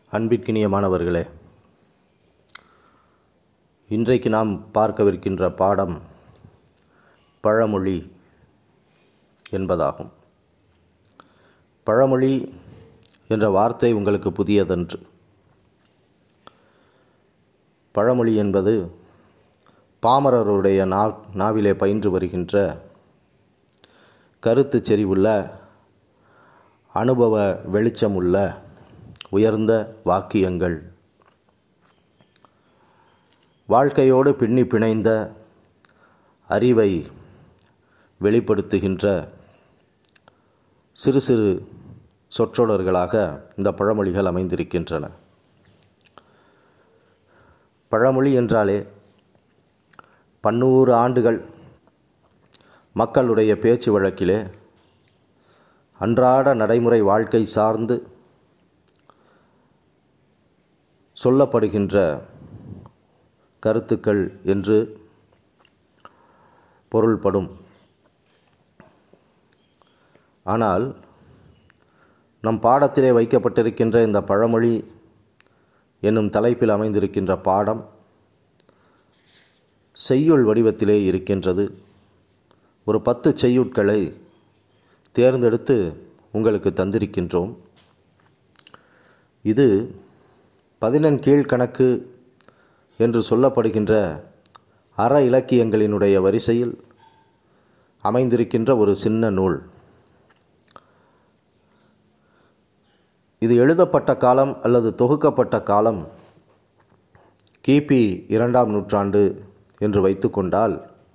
அன்பிற்கினிய மாணவர்களே இன்றைக்கு நாம் பார்க்கவிருக்கின்ற பாடம் பழமொழி என்பதாகும் பழமொழி என்ற வார்த்தை உங்களுக்கு புதியதன்று பழமொழி என்பது பாமரருடைய நா நாவிலே பயின்று வருகின்ற கருத்து செறிவுள்ள அனுபவ வெளிச்சமுள்ள உயர்ந்த வாக்கியங்கள் வாழ்க்கையோடு பின்னி பிணைந்த அறிவை வெளிப்படுத்துகின்ற சிறு சிறு சொற்றொடர்களாக இந்த பழமொழிகள் அமைந்திருக்கின்றன பழமொழி என்றாலே பன்னூறு ஆண்டுகள் மக்களுடைய பேச்சு வழக்கிலே அன்றாட நடைமுறை வாழ்க்கை சார்ந்து சொல்லப்படுகின்ற கருத்துக்கள் என்று பொருள்படும் ஆனால் நம் பாடத்திலே வைக்கப்பட்டிருக்கின்ற இந்த பழமொழி என்னும் தலைப்பில் அமைந்திருக்கின்ற பாடம் செய்யுள் வடிவத்திலே இருக்கின்றது ஒரு பத்து செய்யுட்களை தேர்ந்தெடுத்து உங்களுக்கு தந்திருக்கின்றோம் இது பதினெண் கீழ்கணக்கு என்று சொல்லப்படுகின்ற அற இலக்கியங்களினுடைய வரிசையில் அமைந்திருக்கின்ற ஒரு சின்ன நூல் இது எழுதப்பட்ட காலம் அல்லது தொகுக்கப்பட்ட காலம் கிபி இரண்டாம் நூற்றாண்டு என்று வைத்துக்கொண்டால்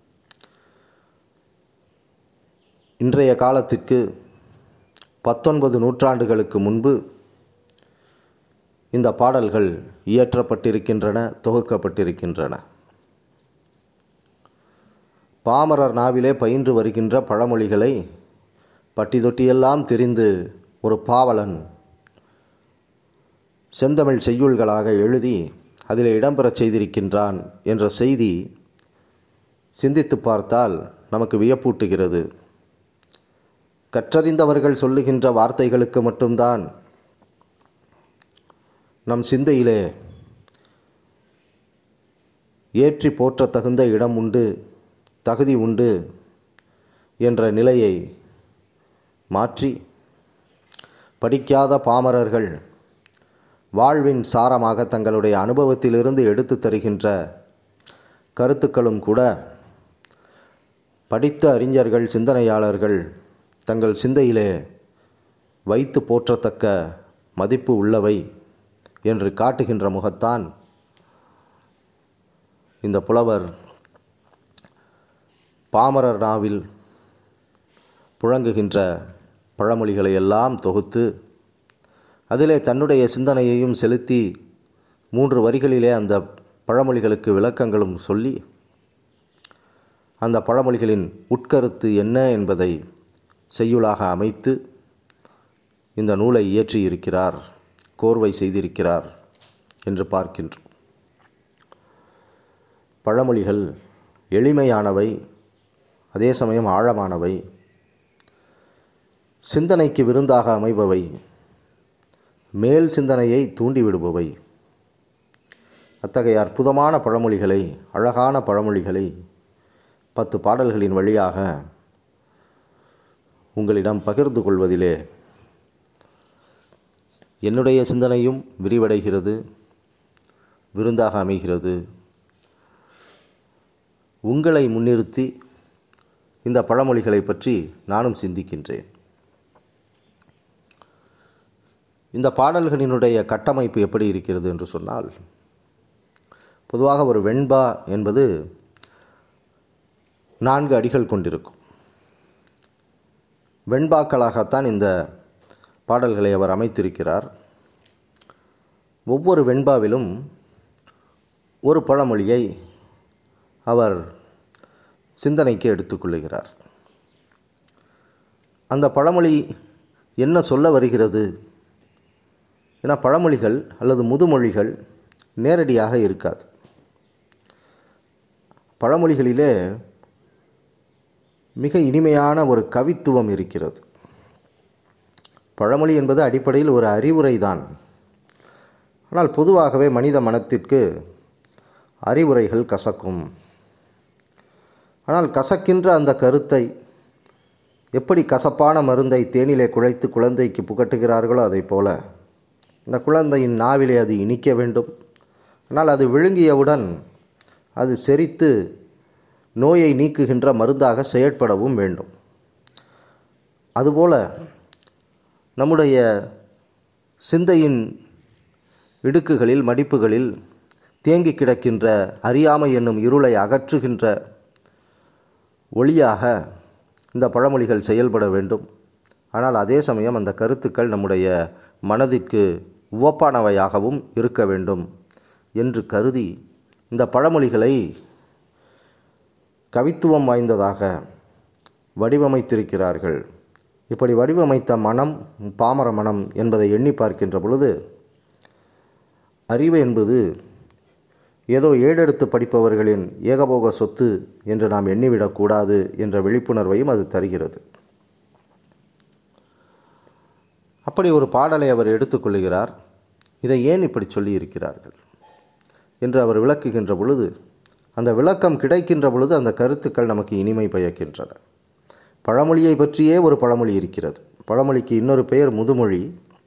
இன்றைய காலத்திற்கு பத்தொன்பது நூற்றாண்டுகளுக்கு முன்பு இந்த பாடல்கள் இயற்றப்பட்டிருக்கின்றன தொகுக்கப்பட்டிருக்கின்றன பாமரர் நாவிலே பயின்று வருகின்ற பழமொழிகளை பட்டி தொட்டியெல்லாம் தெரிந்து ஒரு பாவலன் செந்தமிழ் செய்யுள்களாக எழுதி அதில் இடம்பெறச் செய்திருக்கின்றான் என்ற செய்தி சிந்தித்து பார்த்தால் நமக்கு வியப்பூட்டுகிறது கற்றறிந்தவர்கள் சொல்லுகின்ற வார்த்தைகளுக்கு மட்டும்தான் நம் சிந்தையிலே ஏற்றி போற்ற தகுந்த இடம் உண்டு தகுதி உண்டு என்ற நிலையை மாற்றி படிக்காத பாமரர்கள் வாழ்வின் சாரமாக தங்களுடைய அனுபவத்திலிருந்து எடுத்து தருகின்ற கருத்துக்களும் கூட படித்த அறிஞர்கள் சிந்தனையாளர்கள் தங்கள் சிந்தையிலே வைத்து போற்றத்தக்க மதிப்பு உள்ளவை என்று காட்டுகின்ற முகத்தான் இந்த புலவர் பாமரர் நாவில் புழங்குகின்ற பழமொழிகளை எல்லாம் தொகுத்து அதிலே தன்னுடைய சிந்தனையையும் செலுத்தி மூன்று வரிகளிலே அந்த பழமொழிகளுக்கு விளக்கங்களும் சொல்லி அந்த பழமொழிகளின் உட்கருத்து என்ன என்பதை செய்யுளாக அமைத்து இந்த நூலை இயற்றியிருக்கிறார் கோர்வை செய்திருக்கிறார் என்று பார்க்கின்றோம் பழமொழிகள் எளிமையானவை அதே சமயம் ஆழமானவை சிந்தனைக்கு விருந்தாக அமைபவை மேல் சிந்தனையை தூண்டிவிடுபவை அத்தகைய அற்புதமான பழமொழிகளை அழகான பழமொழிகளை பத்து பாடல்களின் வழியாக உங்களிடம் பகிர்ந்து கொள்வதிலே என்னுடைய சிந்தனையும் விரிவடைகிறது விருந்தாக அமைகிறது உங்களை முன்னிறுத்தி இந்த பழமொழிகளை பற்றி நானும் சிந்திக்கின்றேன் இந்த பாடல்களினுடைய கட்டமைப்பு எப்படி இருக்கிறது என்று சொன்னால் பொதுவாக ஒரு வெண்பா என்பது நான்கு அடிகள் கொண்டிருக்கும் வெண்பாக்களாகத்தான் இந்த பாடல்களை அவர் அமைத்திருக்கிறார் ஒவ்வொரு வெண்பாவிலும் ஒரு பழமொழியை அவர் சிந்தனைக்கு எடுத்துக்கொள்ளுகிறார் அந்த பழமொழி என்ன சொல்ல வருகிறது ஏன்னா பழமொழிகள் அல்லது முதுமொழிகள் நேரடியாக இருக்காது பழமொழிகளிலே மிக இனிமையான ஒரு கவித்துவம் இருக்கிறது பழமொழி என்பது அடிப்படையில் ஒரு அறிவுரை தான் ஆனால் பொதுவாகவே மனித மனத்திற்கு அறிவுரைகள் கசக்கும் ஆனால் கசக்கின்ற அந்த கருத்தை எப்படி கசப்பான மருந்தை தேனிலே குழைத்து குழந்தைக்கு புகட்டுகிறார்களோ அதை போல இந்த குழந்தையின் நாவிலே அது இனிக்க வேண்டும் ஆனால் அது விழுங்கியவுடன் அது செரித்து நோயை நீக்குகின்ற மருந்தாக செயற்படவும் வேண்டும் அதுபோல நம்முடைய சிந்தையின் இடுக்குகளில் மடிப்புகளில் தேங்கி கிடக்கின்ற அறியாமை என்னும் இருளை அகற்றுகின்ற ஒளியாக இந்த பழமொழிகள் செயல்பட வேண்டும் ஆனால் அதே சமயம் அந்த கருத்துக்கள் நம்முடைய மனதிற்கு உவப்பானவையாகவும் இருக்க வேண்டும் என்று கருதி இந்த பழமொழிகளை கவித்துவம் வாய்ந்ததாக வடிவமைத்திருக்கிறார்கள் இப்படி வடிவமைத்த மனம் பாமர மனம் என்பதை எண்ணி பார்க்கின்ற பொழுது அறிவு என்பது ஏதோ ஏடெடுத்து படிப்பவர்களின் ஏகபோக சொத்து என்று நாம் எண்ணிவிடக்கூடாது என்ற விழிப்புணர்வையும் அது தருகிறது அப்படி ஒரு பாடலை அவர் எடுத்துக்கொள்கிறார் இதை ஏன் இப்படி சொல்லி இருக்கிறார்கள் என்று அவர் விளக்குகின்ற பொழுது அந்த விளக்கம் கிடைக்கின்ற பொழுது அந்த கருத்துக்கள் நமக்கு இனிமை பயக்கின்றன பழமொழியை பற்றியே ஒரு பழமொழி இருக்கிறது பழமொழிக்கு இன்னொரு பெயர் முதுமொழி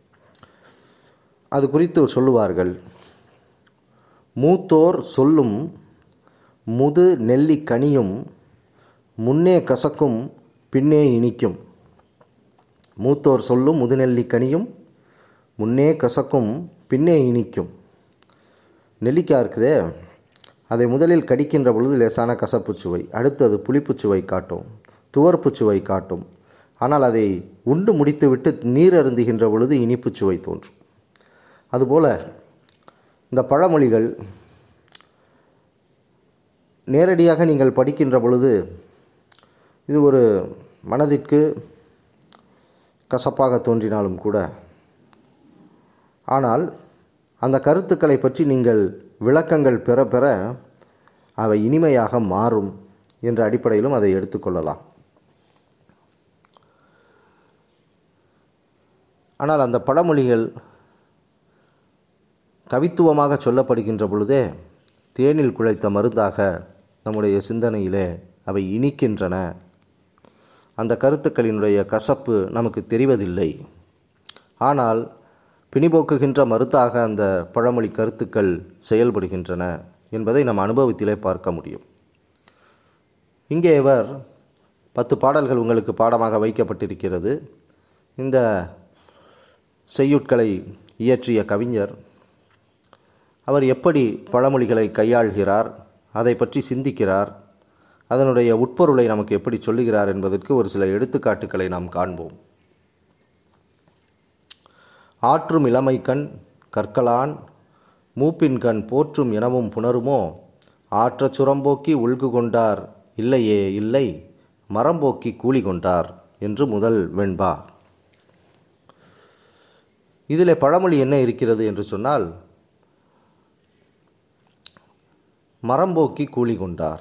அது குறித்து சொல்லுவார்கள் மூத்தோர் சொல்லும் முது நெல்லி கனியும் முன்னே கசக்கும் பின்னே இனிக்கும் மூத்தோர் சொல்லும் முதுநெல்லி கனியும் முன்னே கசக்கும் பின்னே இனிக்கும் நெல்லிக்காய் இருக்குதே அதை முதலில் கடிக்கின்ற பொழுது லேசான கசப்பு சுவை அடுத்தது புளிப்பு சுவை காட்டும் துவர்ப்பு சுவை காட்டும் ஆனால் அதை உண்டு முடித்துவிட்டு நீர் அருந்துகின்ற பொழுது இனிப்பு சுவை தோன்றும் அதுபோல இந்த பழமொழிகள் நேரடியாக நீங்கள் படிக்கின்ற பொழுது இது ஒரு மனதிற்கு கசப்பாக தோன்றினாலும் கூட ஆனால் அந்த கருத்துக்களை பற்றி நீங்கள் விளக்கங்கள் பெற பெற அவை இனிமையாக மாறும் என்ற அடிப்படையிலும் அதை எடுத்துக்கொள்ளலாம் ஆனால் அந்த பழமொழிகள் கவித்துவமாக சொல்லப்படுகின்ற பொழுதே தேனில் குழைத்த மருந்தாக நம்முடைய சிந்தனையிலே அவை இனிக்கின்றன அந்த கருத்துக்களினுடைய கசப்பு நமக்கு தெரிவதில்லை ஆனால் பிணிபோக்குகின்ற மருந்தாக அந்த பழமொழி கருத்துக்கள் செயல்படுகின்றன என்பதை நம் அனுபவத்திலே பார்க்க முடியும் இங்கே இவர் பத்து பாடல்கள் உங்களுக்கு பாடமாக வைக்கப்பட்டிருக்கிறது இந்த செய்யுட்களை இயற்றிய கவிஞர் அவர் எப்படி பழமொழிகளை கையாள்கிறார் அதை பற்றி சிந்திக்கிறார் அதனுடைய உட்பொருளை நமக்கு எப்படி சொல்லுகிறார் என்பதற்கு ஒரு சில எடுத்துக்காட்டுக்களை நாம் காண்போம் ஆற்றும் இளமை கண் கற்கலான் மூப்பின் கண் போற்றும் எனவும் புணருமோ ஆற்றச் சுரம்போக்கி உள்கு கொண்டார் இல்லையே இல்லை மரம்போக்கி கூலி கொண்டார் என்று முதல் வெண்பா இதில் பழமொழி என்ன இருக்கிறது என்று சொன்னால் மரம்போக்கி கூலி கொண்டார்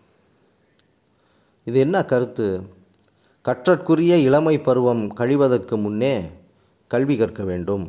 இது என்ன கருத்து கற்றற்குரிய இளமை பருவம் கழிவதற்கு முன்னே கல்வி கற்க வேண்டும்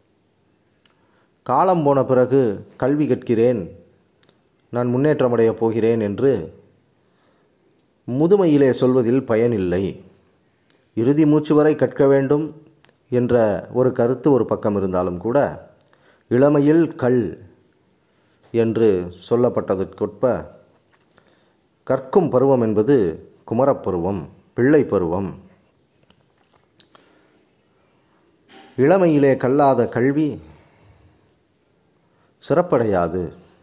காலம் போன பிறகு கல்வி கற்கிறேன் நான் முன்னேற்றமடையப் போகிறேன் என்று முதுமையிலே சொல்வதில் பயனில்லை இறுதி மூச்சு வரை கற்க வேண்டும் என்ற ஒரு கருத்து ஒரு பக்கம் இருந்தாலும் கூட இளமையில் கல் என்று சொல்லப்பட்டதற்கொற்ப கற்கும் பருவம் என்பது குமரப்பருவம் பிள்ளை பருவம் இளமையிலே கல்லாத கல்வி சிறப்படையாது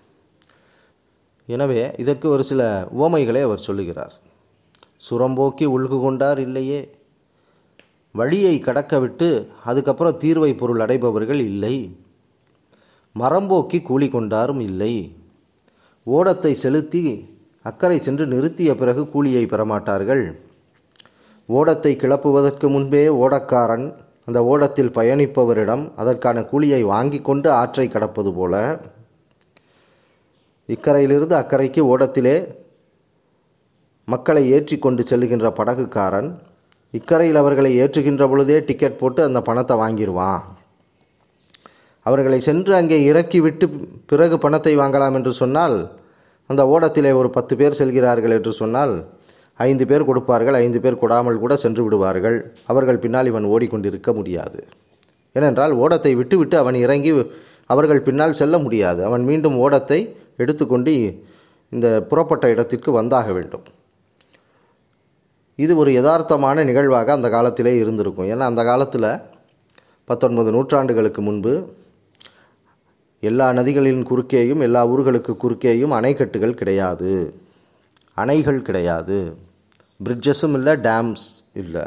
எனவே இதற்கு ஒரு சில உவமைகளை அவர் சொல்லுகிறார் சுரம்போக்கி உள்கு கொண்டார் இல்லையே வழியை கடக்க விட்டு அதுக்கப்புறம் தீர்வை பொருள் அடைபவர்கள் இல்லை மரம்போக்கி கூலி கொண்டாரும் இல்லை ஓடத்தை செலுத்தி அக்கறை சென்று நிறுத்திய பிறகு கூலியை பெறமாட்டார்கள் ஓடத்தை கிளப்புவதற்கு முன்பே ஓடக்காரன் அந்த ஓடத்தில் பயணிப்பவரிடம் அதற்கான கூலியை வாங்கி கொண்டு ஆற்றை கடப்பது போல இக்கரையிலிருந்து அக்கறைக்கு ஓடத்திலே மக்களை ஏற்றி கொண்டு செல்லுகின்ற படகுக்காரன் இக்கரையில் அவர்களை ஏற்றுகின்ற பொழுதே டிக்கெட் போட்டு அந்த பணத்தை வாங்கிடுவான் அவர்களை சென்று அங்கே இறக்கிவிட்டு பிறகு பணத்தை வாங்கலாம் என்று சொன்னால் அந்த ஓடத்திலே ஒரு பத்து பேர் செல்கிறார்கள் என்று சொன்னால் ஐந்து பேர் கொடுப்பார்கள் ஐந்து பேர் கொடாமல் கூட சென்று விடுவார்கள் அவர்கள் பின்னால் இவன் ஓடிக்கொண்டிருக்க முடியாது ஏனென்றால் ஓடத்தை விட்டுவிட்டு அவன் இறங்கி அவர்கள் பின்னால் செல்ல முடியாது அவன் மீண்டும் ஓடத்தை எடுத்துக்கொண்டு இந்த புறப்பட்ட இடத்திற்கு வந்தாக வேண்டும் இது ஒரு யதார்த்தமான நிகழ்வாக அந்த காலத்திலே இருந்திருக்கும் ஏன்னா அந்த காலத்தில் பத்தொன்பது நூற்றாண்டுகளுக்கு முன்பு எல்லா நதிகளின் குறுக்கேயும் எல்லா ஊர்களுக்கு குறுக்கேயும் அணைக்கட்டுகள் கிடையாது அணைகள் கிடையாது பிரிட்ஜஸும் இல்லை டேம்ஸ் இல்லை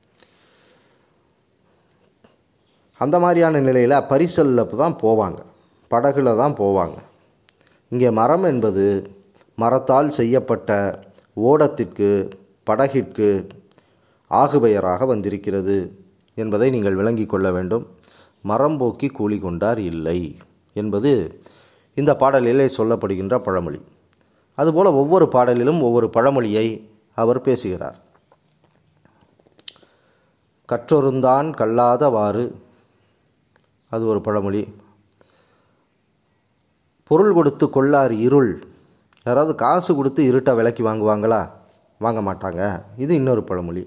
அந்த மாதிரியான நிலையில் பரிசலில் தான் போவாங்க படகுல தான் போவாங்க இங்கே மரம் என்பது மரத்தால் செய்யப்பட்ட ஓடத்திற்கு படகிற்கு ஆகுபெயராக வந்திருக்கிறது என்பதை நீங்கள் விளங்கிக் கொள்ள வேண்டும் மரம் போக்கி கூலி கொண்டார் இல்லை என்பது இந்த பாடலிலே சொல்லப்படுகின்ற பழமொழி அதுபோல் ஒவ்வொரு பாடலிலும் ஒவ்வொரு பழமொழியை அவர் பேசுகிறார் கற்றொருந்தான் கல்லாதவாறு அது ஒரு பழமொழி பொருள் கொடுத்து கொள்ளார் இருள் யாராவது காசு கொடுத்து இருட்டை விலைக்கு வாங்குவாங்களா வாங்க மாட்டாங்க இது இன்னொரு பழமொழி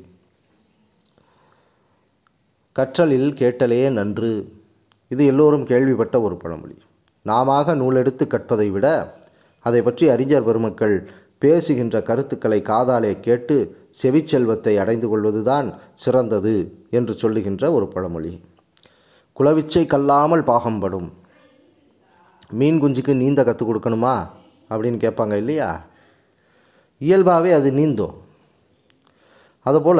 கற்றலில் கேட்டலே நன்று இது எல்லோரும் கேள்விப்பட்ட ஒரு பழமொழி நாமாக நூலெடுத்து கற்பதை விட அதை பற்றி அறிஞர் பெருமக்கள் பேசுகின்ற கருத்துக்களை காதாலே கேட்டு செவிச்செல்வத்தை அடைந்து கொள்வதுதான் சிறந்தது என்று சொல்லுகின்ற ஒரு பழமொழி குலவிச்சை கல்லாமல் பாகம்படும் மீன் குஞ்சுக்கு நீந்த கற்றுக் கொடுக்கணுமா அப்படின்னு கேட்பாங்க இல்லையா இயல்பாகவே அது நீந்தும் அதுபோல்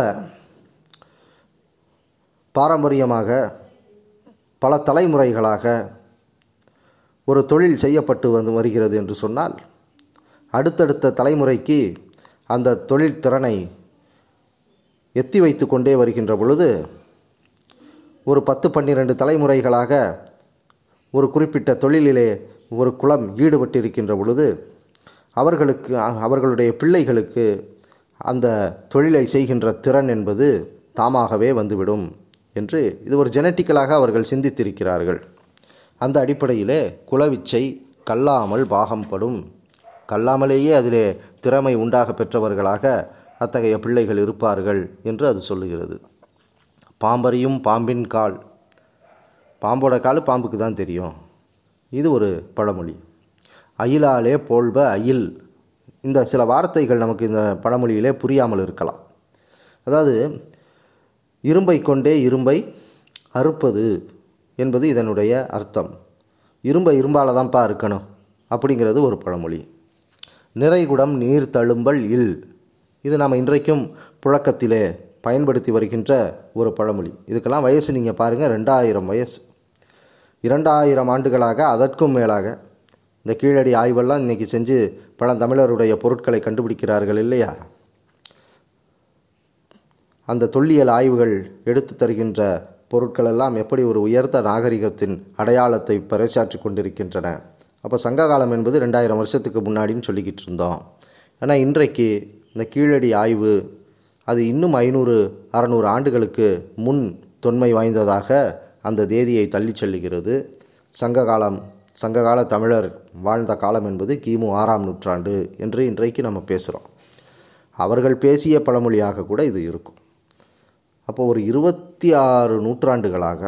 பாரம்பரியமாக பல தலைமுறைகளாக ஒரு தொழில் செய்யப்பட்டு வந்து வருகிறது என்று சொன்னால் அடுத்தடுத்த தலைமுறைக்கு அந்த தொழில் திறனை எத்தி வைத்து கொண்டே வருகின்ற பொழுது ஒரு பத்து பன்னிரண்டு தலைமுறைகளாக ஒரு குறிப்பிட்ட தொழிலிலே ஒரு குலம் ஈடுபட்டிருக்கின்ற பொழுது அவர்களுக்கு அவர்களுடைய பிள்ளைகளுக்கு அந்த தொழிலை செய்கின்ற திறன் என்பது தாமாகவே வந்துவிடும் என்று இது ஒரு ஜெனட்டிக்கலாக அவர்கள் சிந்தித்திருக்கிறார்கள் அந்த அடிப்படையிலே குலவிச்சை கல்லாமல் பாகம்படும் கல்லாமலேயே அதிலே திறமை உண்டாக பெற்றவர்களாக அத்தகைய பிள்ளைகள் இருப்பார்கள் என்று அது சொல்லுகிறது பாம்பறியும் பாம்பின் கால் பாம்போட கால் பாம்புக்கு தான் தெரியும் இது ஒரு பழமொழி அயிலாலே போல்ப அயில் இந்த சில வார்த்தைகள் நமக்கு இந்த பழமொழியிலே புரியாமல் இருக்கலாம் அதாவது இரும்பை கொண்டே இரும்பை அறுப்பது என்பது இதனுடைய அர்த்தம் இரும்பை இரும்பால் தான்ப்பா இருக்கணும் அப்படிங்கிறது ஒரு பழமொழி நிறைகுடம் நீர் தழும்பல் இல் இது நாம் இன்றைக்கும் புழக்கத்திலே பயன்படுத்தி வருகின்ற ஒரு பழமொழி இதுக்கெல்லாம் வயசு நீங்கள் பாருங்கள் ரெண்டாயிரம் வயசு இரண்டாயிரம் ஆண்டுகளாக அதற்கும் மேலாக இந்த கீழடி ஆய்வெல்லாம் இன்றைக்கி செஞ்சு பழந்தமிழருடைய பொருட்களை கண்டுபிடிக்கிறார்கள் இல்லையா அந்த தொல்லியல் ஆய்வுகள் எடுத்து தருகின்ற பொருட்கள் எல்லாம் எப்படி ஒரு உயர்ந்த நாகரிகத்தின் அடையாளத்தை பறைசாற்றி கொண்டிருக்கின்றன அப்போ சங்க காலம் என்பது ரெண்டாயிரம் வருஷத்துக்கு முன்னாடின்னு சொல்லிக்கிட்டு இருந்தோம் ஆனால் இன்றைக்கு இந்த கீழடி ஆய்வு அது இன்னும் ஐநூறு அறநூறு ஆண்டுகளுக்கு முன் தொன்மை வாய்ந்ததாக அந்த தேதியை தள்ளி செல்லுகிறது சங்க காலம் சங்ககால தமிழர் வாழ்ந்த காலம் என்பது கிமு ஆறாம் நூற்றாண்டு என்று இன்றைக்கு நம்ம பேசுகிறோம் அவர்கள் பேசிய பழமொழியாக கூட இது இருக்கும் அப்போ ஒரு இருபத்தி ஆறு நூற்றாண்டுகளாக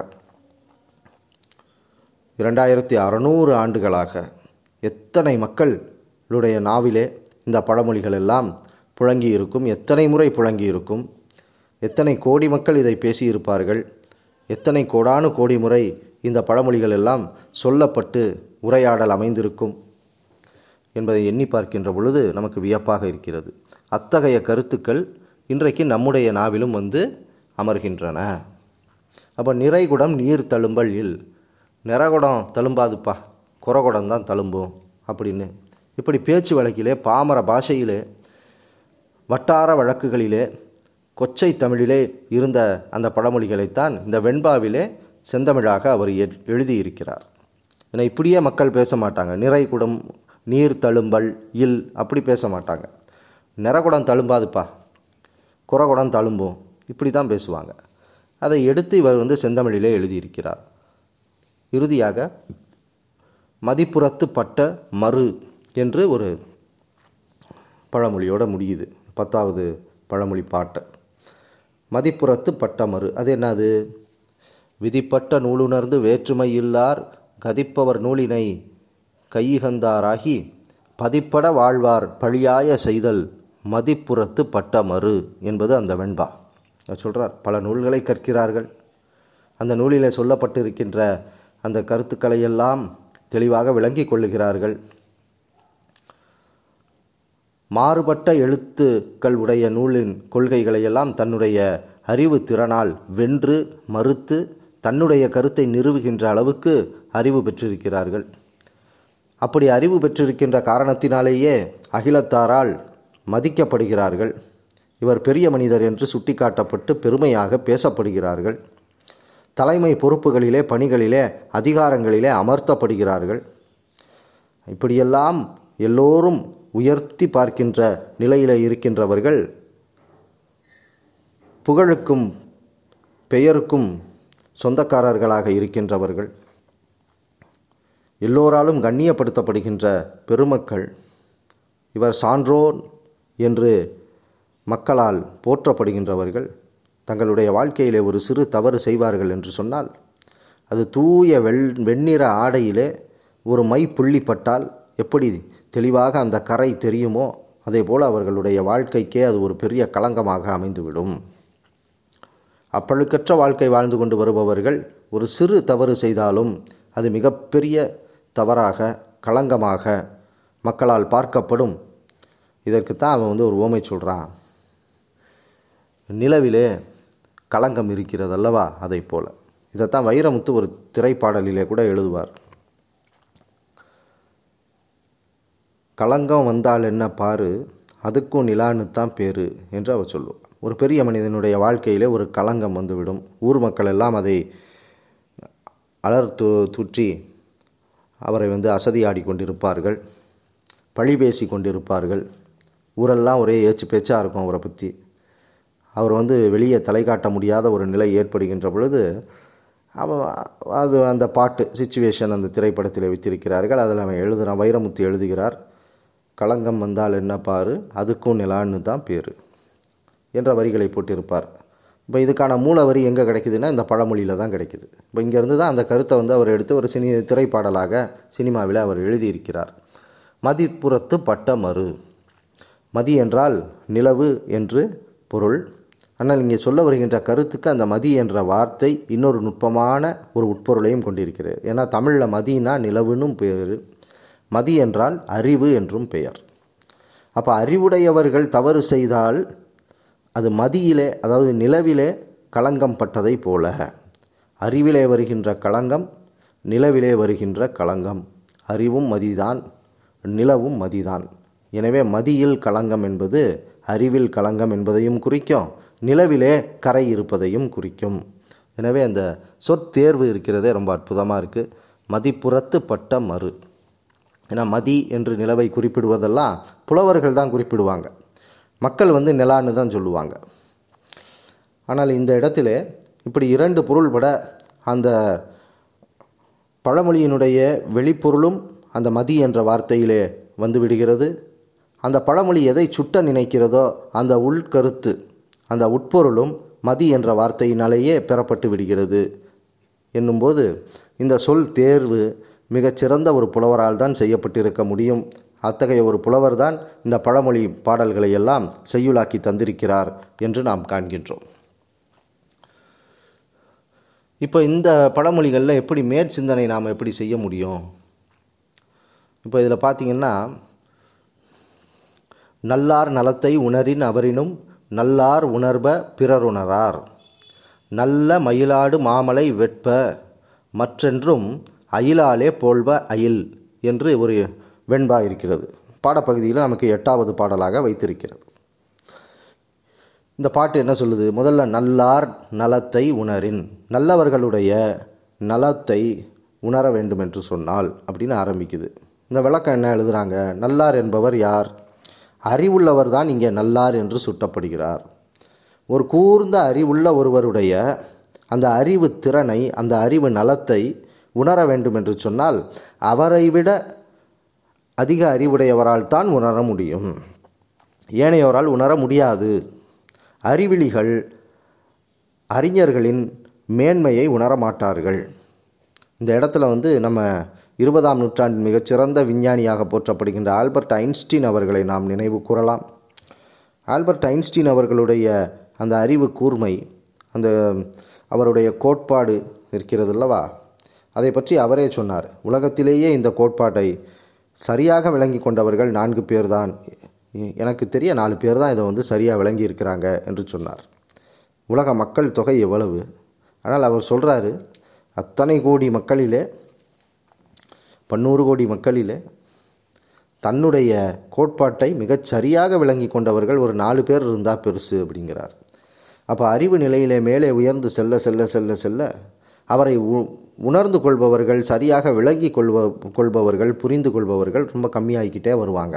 இரண்டாயிரத்தி அறநூறு ஆண்டுகளாக எத்தனை மக்களுடைய நாவிலே இந்த பழமொழிகள் எல்லாம் புழங்கி இருக்கும் எத்தனை முறை புழங்கி இருக்கும் எத்தனை கோடி மக்கள் இதை பேசியிருப்பார்கள் எத்தனை கோடானு கோடி முறை இந்த பழமொழிகள் எல்லாம் சொல்லப்பட்டு உரையாடல் அமைந்திருக்கும் என்பதை எண்ணி பார்க்கின்ற பொழுது நமக்கு வியப்பாக இருக்கிறது அத்தகைய கருத்துக்கள் இன்றைக்கு நம்முடைய நாவிலும் வந்து அமர்கின்றன அப்போ நிறைகுடம் நீர் தழும்பல் இல் நிறகுடம் தழும்பாதுப்பா குறகுடம் தான் தழும்பும் அப்படின்னு இப்படி பேச்சு வழக்கிலே பாமர பாஷையிலே வட்டார வழக்குகளிலே கொச்சை தமிழிலே இருந்த அந்த பழமொழிகளைத்தான் இந்த வெண்பாவிலே செந்தமிழாக அவர் எ- எழுதியிருக்கிறார் ஏன்னா இப்படியே மக்கள் பேச மாட்டாங்க நிறைகுடம் நீர் தழும்பல் இல் அப்படி பேச மாட்டாங்க நிறகுடம் தழும்பாதுப்பா குறகுடம் தழும்பும் இப்படி தான் பேசுவாங்க அதை எடுத்து இவர் வந்து செந்தமிழிலே எழுதியிருக்கிறார் இறுதியாக மதிப்புறத்து பட்ட மறு என்று ஒரு பழமொழியோட முடியுது பத்தாவது பழமொழி பாட்டு மதிப்புறத்து பட்ட மறு அது என்னது விதிப்பட்ட நூலுணர்ந்து வேற்றுமை இல்லார் கதிப்பவர் நூலினை கையிகந்தாராகி பதிப்பட வாழ்வார் பழியாய செய்தல் மதிப்புறத்து பட்ட மறு என்பது அந்த வெண்பா அவர் சொல்கிறார் பல நூல்களை கற்கிறார்கள் அந்த நூலிலே சொல்லப்பட்டிருக்கின்ற அந்த கருத்துக்களை எல்லாம் தெளிவாக விளங்கிக் கொள்ளுகிறார்கள் மாறுபட்ட எழுத்துக்கள் உடைய நூலின் கொள்கைகளை எல்லாம் தன்னுடைய அறிவு திறனால் வென்று மறுத்து தன்னுடைய கருத்தை நிறுவுகின்ற அளவுக்கு அறிவு பெற்றிருக்கிறார்கள் அப்படி அறிவு பெற்றிருக்கின்ற காரணத்தினாலேயே அகிலத்தாரால் மதிக்கப்படுகிறார்கள் இவர் பெரிய மனிதர் என்று சுட்டிக்காட்டப்பட்டு பெருமையாக பேசப்படுகிறார்கள் தலைமை பொறுப்புகளிலே பணிகளிலே அதிகாரங்களிலே அமர்த்தப்படுகிறார்கள் இப்படியெல்லாம் எல்லோரும் உயர்த்தி பார்க்கின்ற நிலையில் இருக்கின்றவர்கள் புகழுக்கும் பெயருக்கும் சொந்தக்காரர்களாக இருக்கின்றவர்கள் எல்லோராலும் கண்ணியப்படுத்தப்படுகின்ற பெருமக்கள் இவர் சான்றோன் என்று மக்களால் போற்றப்படுகின்றவர்கள் தங்களுடைய வாழ்க்கையிலே ஒரு சிறு தவறு செய்வார்கள் என்று சொன்னால் அது தூய வெள் வெண்ணிற ஆடையிலே ஒரு மை புள்ளிப்பட்டால் எப்படி தெளிவாக அந்த கரை தெரியுமோ அதே போல் அவர்களுடைய வாழ்க்கைக்கே அது ஒரு பெரிய களங்கமாக அமைந்துவிடும் அப்பழுக்கற்ற வாழ்க்கை வாழ்ந்து கொண்டு வருபவர்கள் ஒரு சிறு தவறு செய்தாலும் அது மிகப்பெரிய தவறாக களங்கமாக மக்களால் பார்க்கப்படும் இதற்குத்தான் அவன் வந்து ஒரு ஓமை சொல்கிறான் நிலவிலே களங்கம் இருக்கிறது அல்லவா அதை போல இதைத்தான் வைரமுத்து ஒரு திரைப்பாடலிலே கூட எழுதுவார் களங்கம் வந்தால் என்ன பாரு அதுக்கும் நிலான்னு தான் பேரு என்று அவர் சொல்லுவார் ஒரு பெரிய மனிதனுடைய வாழ்க்கையிலே ஒரு களங்கம் வந்துவிடும் ஊர் மக்கள் எல்லாம் அதை அலர் து தூற்றி அவரை வந்து அசதியாடி கொண்டிருப்பார்கள் பழி பேசி கொண்டிருப்பார்கள் ஊரெல்லாம் ஒரே ஏச்சு பேச்சாக இருக்கும் அவரை பற்றி அவர் வந்து வெளியே தலை காட்ட முடியாத ஒரு நிலை ஏற்படுகின்ற பொழுது அவன் அது அந்த பாட்டு சுச்சுவேஷன் அந்த திரைப்படத்தில் வைத்திருக்கிறார்கள் அதில் அவன் எழுதுகிறான் வைரமுத்து எழுதுகிறார் களங்கம் வந்தால் என்ன பாரு அதுக்கும் நிலான்னு தான் பேர் என்ற வரிகளை போட்டிருப்பார் இப்போ இதுக்கான மூல வரி எங்கே கிடைக்குதுன்னா இந்த பழமொழியில் தான் கிடைக்குது இப்போ இங்கேருந்து தான் அந்த கருத்தை வந்து அவர் எடுத்து ஒரு சினி திரைப்பாடலாக சினிமாவில் அவர் எழுதியிருக்கிறார் மதிப்புறத்து பட்ட மறு மதி என்றால் நிலவு என்று பொருள் ஆனால் இங்கே சொல்ல வருகின்ற கருத்துக்கு அந்த மதி என்ற வார்த்தை இன்னொரு நுட்பமான ஒரு உட்பொருளையும் கொண்டிருக்கிறது ஏன்னா தமிழில் மதினா நிலவுன்னும் பேர் மதி என்றால் அறிவு என்றும் பெயர் அப்போ அறிவுடையவர்கள் தவறு செய்தால் அது மதியிலே அதாவது நிலவிலே களங்கம் பட்டதை போல அறிவிலே வருகின்ற களங்கம் நிலவிலே வருகின்ற களங்கம் அறிவும் மதிதான் நிலவும் மதிதான் எனவே மதியில் களங்கம் என்பது அறிவில் களங்கம் என்பதையும் குறிக்கும் நிலவிலே கரை இருப்பதையும் குறிக்கும் எனவே அந்த சொற்தேர்வு இருக்கிறதே ரொம்ப அற்புதமாக இருக்குது மதிப்புறத்து பட்ட மறு ஏன்னா மதி என்று நிலவை குறிப்பிடுவதெல்லாம் புலவர்கள் தான் குறிப்பிடுவாங்க மக்கள் வந்து நிலான்னு தான் சொல்லுவாங்க ஆனால் இந்த இடத்துல இப்படி இரண்டு பொருள்பட அந்த பழமொழியினுடைய வெளிப்பொருளும் அந்த மதி என்ற வார்த்தையிலே வந்து விடுகிறது அந்த பழமொழி எதை சுட்ட நினைக்கிறதோ அந்த உள்கருத்து அந்த உட்பொருளும் மதி என்ற வார்த்தையினாலேயே பெறப்பட்டு விடுகிறது என்னும்போது இந்த சொல் தேர்வு மிகச்சிறந்த ஒரு புலவரால் தான் செய்யப்பட்டிருக்க முடியும் அத்தகைய ஒரு புலவர் தான் இந்த பழமொழி பாடல்களை எல்லாம் செய்யுளாக்கி தந்திருக்கிறார் என்று நாம் காண்கின்றோம் இப்போ இந்த பழமொழிகளில் எப்படி மேற்சிந்தனை நாம் எப்படி செய்ய முடியும் இப்போ இதில் பார்த்தீங்கன்னா நல்லார் நலத்தை உணரின் அவரினும் நல்லார் உணர்ப பிறருணரார் நல்ல மயிலாடு மாமலை வெட்ப மற்றென்றும் அயிலாலே போல்வ அயில் என்று ஒரு வெண்பா இருக்கிறது பாடப்பகுதியில் நமக்கு எட்டாவது பாடலாக வைத்திருக்கிறது இந்த பாட்டு என்ன சொல்லுது முதல்ல நல்லார் நலத்தை உணரின் நல்லவர்களுடைய நலத்தை உணர வேண்டும் என்று சொன்னால் அப்படின்னு ஆரம்பிக்குது இந்த விளக்கம் என்ன எழுதுகிறாங்க நல்லார் என்பவர் யார் அறிவுள்ளவர் தான் இங்கே நல்லார் என்று சுட்டப்படுகிறார் ஒரு கூர்ந்த அறிவுள்ள ஒருவருடைய அந்த அறிவு திறனை அந்த அறிவு நலத்தை உணர வேண்டும் என்று சொன்னால் அவரை விட அதிக அறிவுடையவரால் தான் உணர முடியும் ஏனையோரால் உணர முடியாது அறிவிலிகள் அறிஞர்களின் மேன்மையை உணர மாட்டார்கள் இந்த இடத்துல வந்து நம்ம இருபதாம் நூற்றாண்டின் மிகச்சிறந்த விஞ்ஞானியாக போற்றப்படுகின்ற ஆல்பர்ட் ஐன்ஸ்டீன் அவர்களை நாம் நினைவு கூறலாம் ஆல்பர்ட் ஐன்ஸ்டீன் அவர்களுடைய அந்த அறிவு கூர்மை அந்த அவருடைய கோட்பாடு இருக்கிறது அல்லவா அதை பற்றி அவரே சொன்னார் உலகத்திலேயே இந்த கோட்பாட்டை சரியாக விளங்கி கொண்டவர்கள் நான்கு பேர் தான் எனக்கு தெரிய நாலு பேர் தான் இதை வந்து சரியாக விளங்கி இருக்கிறாங்க என்று சொன்னார் உலக மக்கள் தொகை எவ்வளவு ஆனால் அவர் சொல்கிறாரு அத்தனை கோடி மக்களிலே பன்னூறு கோடி மக்களிலே தன்னுடைய கோட்பாட்டை மிகச் சரியாக விளங்கி கொண்டவர்கள் ஒரு நாலு பேர் இருந்தால் பெருசு அப்படிங்கிறார் அப்போ அறிவு நிலையிலே மேலே உயர்ந்து செல்ல செல்ல செல்ல செல்ல அவரை உ உணர்ந்து கொள்பவர்கள் சரியாக விளங்கி கொள்ப கொள்பவர்கள் புரிந்து கொள்பவர்கள் ரொம்ப கம்மியாகிக்கிட்டே வருவாங்க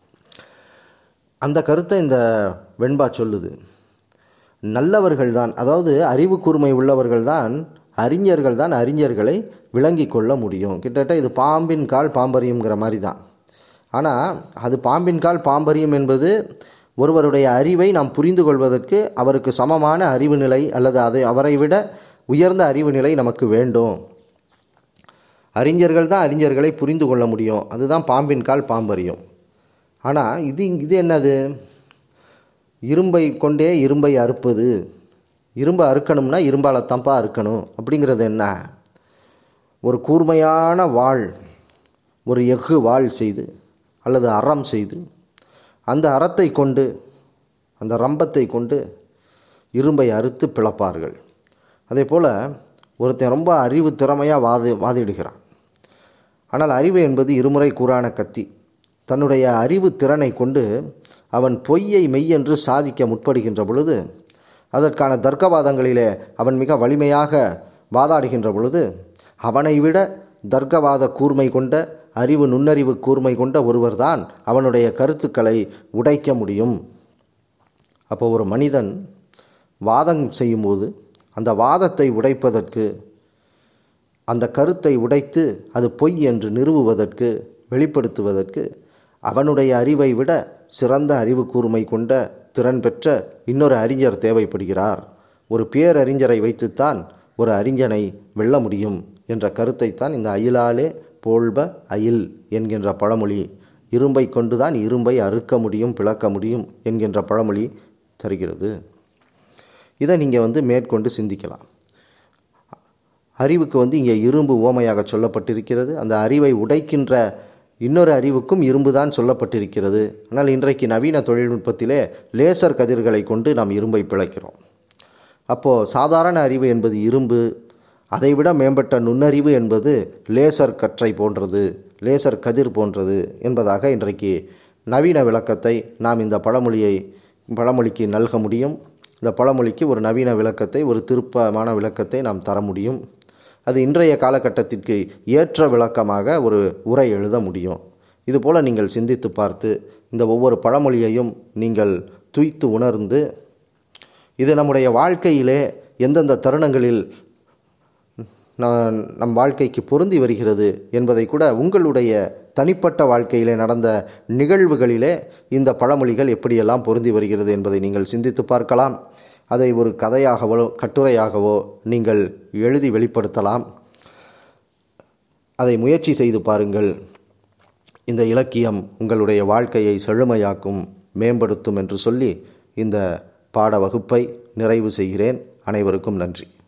அந்த கருத்தை இந்த வெண்பா சொல்லுது நல்லவர்கள் தான் அதாவது அறிவு கூர்மை உள்ளவர்கள் தான் அறிஞர்கள் தான் அறிஞர்களை விளங்கி கொள்ள முடியும் கிட்டத்தட்ட இது பாம்பின் கால் பாம்பரியுங்கிற மாதிரி தான் ஆனால் அது பாம்பின் கால் பாம்பரியம் என்பது ஒருவருடைய அறிவை நாம் புரிந்து கொள்வதற்கு அவருக்கு சமமான அறிவு நிலை அல்லது அதை அவரை விட உயர்ந்த அறிவு நிலை நமக்கு வேண்டும் அறிஞர்கள் தான் அறிஞர்களை புரிந்து கொள்ள முடியும் அதுதான் பாம்பின் கால் பாம்பரியம் ஆனால் இது இது என்னது இரும்பை கொண்டே இரும்பை அறுப்பது இரும்பை அறுக்கணும்னா இரும்பால் தம்பா அறுக்கணும் அப்படிங்கிறது என்ன ஒரு கூர்மையான வாள் ஒரு எஃகு வாள் செய்து அல்லது அறம் செய்து அந்த அறத்தை கொண்டு அந்த ரம்பத்தை கொண்டு இரும்பை அறுத்து பிளப்பார்கள் அதே போல் ஒருத்தன் ரொம்ப அறிவு திறமையாக வாதி வாதிடுகிறான் ஆனால் அறிவு என்பது இருமுறை கூறான கத்தி தன்னுடைய அறிவு திறனை கொண்டு அவன் பொய்யை மெய் என்று சாதிக்க முற்படுகின்ற பொழுது அதற்கான தர்க்கவாதங்களிலே அவன் மிக வலிமையாக வாதாடுகின்ற பொழுது அவனை விட தர்க்கவாத கூர்மை கொண்ட அறிவு நுண்ணறிவு கூர்மை கொண்ட ஒருவர்தான் அவனுடைய கருத்துக்களை உடைக்க முடியும் அப்போ ஒரு மனிதன் வாதம் செய்யும்போது அந்த வாதத்தை உடைப்பதற்கு அந்த கருத்தை உடைத்து அது பொய் என்று நிறுவுவதற்கு வெளிப்படுத்துவதற்கு அவனுடைய அறிவை விட சிறந்த அறிவு கூர்மை கொண்ட திறன் பெற்ற இன்னொரு அறிஞர் தேவைப்படுகிறார் ஒரு பேரறிஞரை வைத்துத்தான் ஒரு அறிஞனை வெல்ல முடியும் என்ற கருத்தைத்தான் இந்த அயிலாலே போல்ப அயில் என்கின்ற பழமொழி இரும்பை கொண்டுதான் இரும்பை அறுக்க முடியும் பிளக்க முடியும் என்கின்ற பழமொழி தருகிறது இதை நீங்கள் வந்து மேற்கொண்டு சிந்திக்கலாம் அறிவுக்கு வந்து இங்கே இரும்பு ஓமையாக சொல்லப்பட்டிருக்கிறது அந்த அறிவை உடைக்கின்ற இன்னொரு அறிவுக்கும் இரும்பு தான் சொல்லப்பட்டிருக்கிறது ஆனால் இன்றைக்கு நவீன தொழில்நுட்பத்திலே லேசர் கதிர்களை கொண்டு நாம் இரும்பை பிழைக்கிறோம் அப்போது சாதாரண அறிவு என்பது இரும்பு அதைவிட மேம்பட்ட நுண்ணறிவு என்பது லேசர் கற்றை போன்றது லேசர் கதிர் போன்றது என்பதாக இன்றைக்கு நவீன விளக்கத்தை நாம் இந்த பழமொழியை பழமொழிக்கு நல்க முடியும் இந்த பழமொழிக்கு ஒரு நவீன விளக்கத்தை ஒரு திருப்பமான விளக்கத்தை நாம் தர முடியும் அது இன்றைய காலகட்டத்திற்கு ஏற்ற விளக்கமாக ஒரு உரை எழுத முடியும் இதுபோல் நீங்கள் சிந்தித்து பார்த்து இந்த ஒவ்வொரு பழமொழியையும் நீங்கள் துய்த்து உணர்ந்து இது நம்முடைய வாழ்க்கையிலே எந்தெந்த தருணங்களில் நம் வாழ்க்கைக்கு பொருந்தி வருகிறது என்பதை கூட உங்களுடைய தனிப்பட்ட வாழ்க்கையிலே நடந்த நிகழ்வுகளிலே இந்த பழமொழிகள் எப்படியெல்லாம் பொருந்தி வருகிறது என்பதை நீங்கள் சிந்தித்து பார்க்கலாம் அதை ஒரு கதையாகவோ கட்டுரையாகவோ நீங்கள் எழுதி வெளிப்படுத்தலாம் அதை முயற்சி செய்து பாருங்கள் இந்த இலக்கியம் உங்களுடைய வாழ்க்கையை செழுமையாக்கும் மேம்படுத்தும் என்று சொல்லி இந்த பாட வகுப்பை நிறைவு செய்கிறேன் அனைவருக்கும் நன்றி